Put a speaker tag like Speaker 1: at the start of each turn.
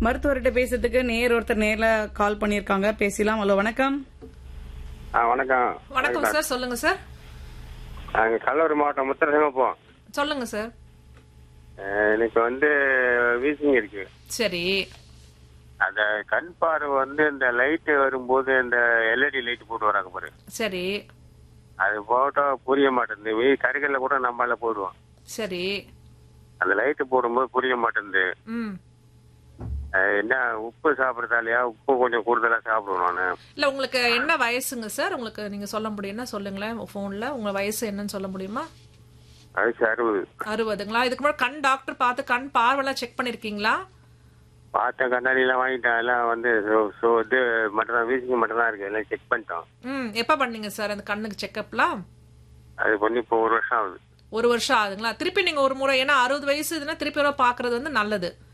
Speaker 1: மருத்துவர்கிட்ட பேசுறதுக்கு நேர் ஒருத்தர் நேர்ல கால் பண்ணிருக்காங்க பேசலாம் ஹலோ வணக்கம்
Speaker 2: ஆ வணக்கம்
Speaker 3: வணக்கம் சார் சொல்லுங்க சார்
Speaker 2: நாங்க கல்லூரி மாவட்டம் முத்திரசிங்கப்போம்
Speaker 3: சொல்லுங்க சார்
Speaker 2: எனக்கு வந்து வீசிங் இருக்கு
Speaker 3: சரி
Speaker 2: அந்த கண் பார்வை வந்து இந்த லைட் வரும்போது இந்த எல்இடி லைட் போட்டு வராங்க பாரு
Speaker 3: சரி
Speaker 2: அது போட்டா புரிய மாட்டேங்குது வீ கருகல்ல கூட நம்மளால போடுவோம்
Speaker 3: சரி
Speaker 2: அந்த லைட் போடும்போது புரிய மாட்டேங்குது
Speaker 3: ம்
Speaker 2: அஹ் என்ன உப்பு சாப்பிடறதாலையா உப்பு கொஞ்சம் கூடுதலா சாப்பிடுவேன் நானு
Speaker 3: இல்ல உங்களுக்கு என்ன வயசுங்க சார் உங்களுக்கு நீங்க சொல்ல முடியும்னா சொல்லுங்களேன் போன்ல உங்க வயசு என்னன்னு சொல்ல முடியுமா
Speaker 2: வயசு அறுபது
Speaker 3: அறுபதுங்களா இதுக்கு முன்னாடி கண் டாக்டர் பார்த்து கண் பார்வைலாம் செக் பண்ணிருக்கீங்களா
Speaker 2: பார்த்த கண்ணாடி எல்லாம் வாங்கிட்டேன் எல்லாம் வந்து ஸோ இது மட்டும் தான் வீசிங் மட்டும் தான் இருக்கு எல்லாம் செக் பண்ணிட்டோம்
Speaker 3: ம் எப்ப பண்ணீங்க சார் அந்த கண்ணுக்கு செக்அப்லாம்
Speaker 2: அது பண்ணி இப்போ ஒரு வருஷம் ஆகுது
Speaker 3: ஒரு வருஷம் ஆகுதுங்களா திருப்பி நீங்க ஒரு முறை ஏன்னா அறுபது வயசு இதுனா திருப்பி ஒரு பாக்குறது வந்து நல்லது